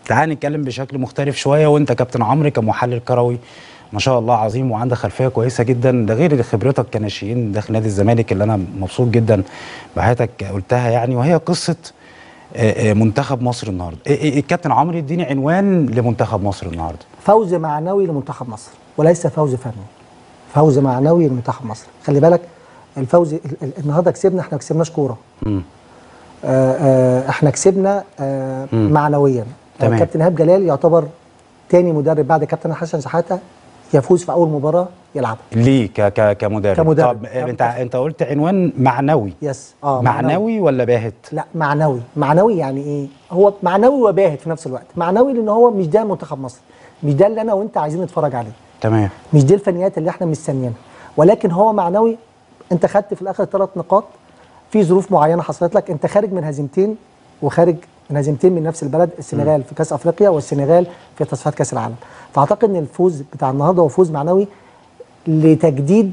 تعال نتكلم بشكل مختلف شويه وانت كابتن عمرو كمحلل كروي ما شاء الله عظيم وعندك خلفيه كويسه جدا ده غير خبرتك كناشئين داخل نادي الزمالك اللي انا مبسوط جدا بحياتك قلتها يعني وهي قصه آه، آه، منتخب مصر النهارده إيه- إيه- الكابتن عمرو اديني عنوان لمنتخب مصر النهارده فوز معنوي لمنتخب مصر وليس فوز فني فوز معنوي لمنتخب مصر خلي بالك الفوز ال- ال- النهارده كسبنا احنا ما كسبناش كوره مم. آه، آه، احنا كسبنا آه، مم. معنويا تمام. آه، كابتن ايهاب جلال يعتبر تاني مدرب بعد كابتن حسن شحاته يفوز في اول مباراه يلعبها ليه ك ك كمدرب كمدرب. طب آه، انت انت قلت عنوان معنوي يس اه معنوي ولا باهت لا معنوي معنوي يعني ايه هو معنوي وباهت في نفس الوقت معنوي لان هو مش ده منتخب مصر مش ده اللي انا وانت عايزين نتفرج عليه تمام مش دي الفنيات اللي احنا مستنيينها ولكن هو معنوي انت خدت في الاخر ثلاث نقاط في ظروف معينه حصلت لك انت خارج من هزيمتين وخارج من هزيمتين من نفس البلد السنغال في كاس افريقيا والسنغال في تصفيات كاس العالم فاعتقد ان الفوز بتاع النهارده هو فوز معنوي لتجديد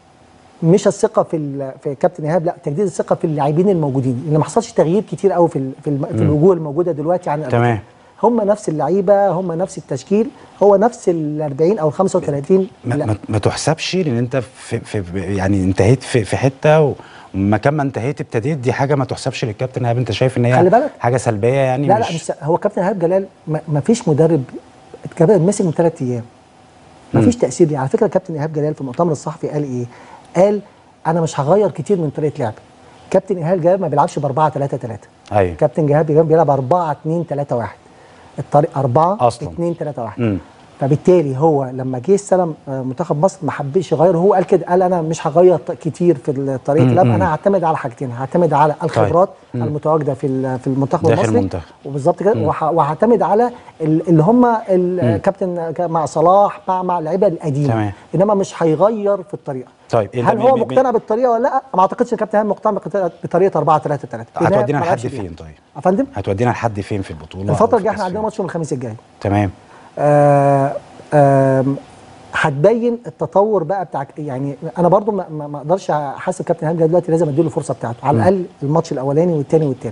مش الثقه في ال- في كابتن ايهاب لا تجديد الثقه في اللاعبين الموجودين اللي ما حصلش تغيير كتير قوي في ال- في, الم- في الوجوه الموجوده دلوقتي عن قبل تمام. كده. هم نفس اللعيبه هم نفس التشكيل هو نفس ال 40 او ال 35 ما, لا. ما, ما تحسبش لان انت في, في يعني انتهيت في, في حته ومكان ما انتهيت ابتديت دي حاجه ما تحسبش للكابتن ايهاب انت شايف ان هي خلي بالك. حاجه سلبيه يعني لا مش لا مش هو كابتن ايهاب جلال ما ما فيش مدرب اتكبر مسك من ثلاث ايام ما فيش تاثير ليه على فكره كابتن ايهاب جلال في المؤتمر الصحفي قال ايه؟ قال انا مش هغير كتير من طريقه لعبي كابتن ايهاب جلال ما بيلعبش ب 4 3 3 ايوه كابتن جهاد بيلعب بيلعب 4 2 3 1 الطريق 4 أصلاً. 2 3 1 مم. فبالتالي هو لما جه استلم آه، منتخب مصر ما حبش يغير هو قال كده قال انا مش هغير ط- كتير في طريقه مم، اللعب مم. انا هعتمد على حاجتين هعتمد على الخبرات المتواجده في ال- في المنتخب داخل المصري المنتخب. وبالظبط كده وه- وهعتمد على ال- اللي هم الكابتن ك- مع صلاح مع مع اللعيبه القديمه تمام. انما مش هيغير في الطريقه طيب انت هل ب- هو ب- ب- مقتنع بالطريقه ولا لا؟ ما اعتقدش الكابتن هاني مقتنع بقط- بطريقه 4 3 3 هتودينا لحد فين طيب يا فندم هتودينا لحد فين في البطوله أو الفتره في الجايه احنا كأس عندنا فين؟ ماتش يوم الخميس الجاي تمام آه، آم، هتبين التطور بقى بتاع يعني انا برضو ما ما- ما اقدرش احاسب كابتن هاني دلوقتي لازم اديله الفرصه بتاعته على الاقل الماتش الاولاني والثاني والثالث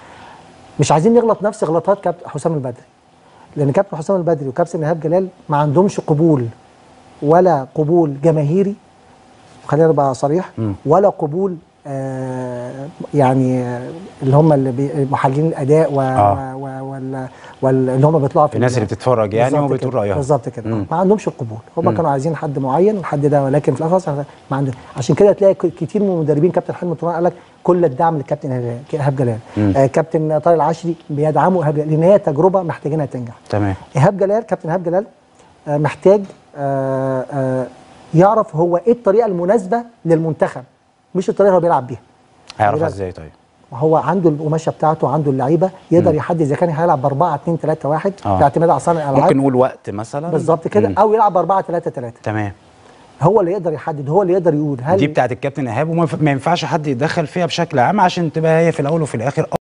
مش عايزين نغلط نفس غلطات كابتن حسام البدري لان كابتن حسام البدري وكابتن ايهاب جلال ما عندهمش قبول ولا قبول جماهيري خلينا نبقى صريح ولا قبول آه يعني آه، اللي هم اللي بي- محللين الاداء و آه. و و وال واللي هم بيطلعوا في الناس ال- اللي بتتفرج يعني بالظبط وبتقول كده، رأيها. بالظبط كده مم. ما عندهمش القبول هم كانوا عايزين حد معين الحد ده ولكن في الاخر خلاص ما عندهم عشان كده تلاقي ك- كتير من المدربين كابتن حلمي طولان قال لك كل الدعم للكابتن إيهاب- ايهاب جلال آه كابتن طارق العشري بيدعموا ايهاب جلال لان هي تجربه محتاجينها تنجح تمام ايهاب جلال كابتن ايهاب جلال آه، محتاج آه، آه، يعرف هو ايه الطريقه المناسبه للمنتخب مش الطريقه اللي هو بيلعب بيها هيعرفها بالك. ازاي طيب هو عنده القماشه بتاعته عنده اللعيبه يقدر يحدد اذا كان هيلعب ب 4 2 3 1 آه. باعتماد على صانع الالعاب ممكن نقول وقت مثلا بالظبط كده مم. او يلعب ب 4 3 3 تمام هو اللي يقدر يحدد هو اللي يقدر يقول هل دي بتاعت الكابتن ايهاب وما ينف- ما ينفعش حد يتدخل فيها بشكل عام عشان تبقى هي في الاول وفي الاخر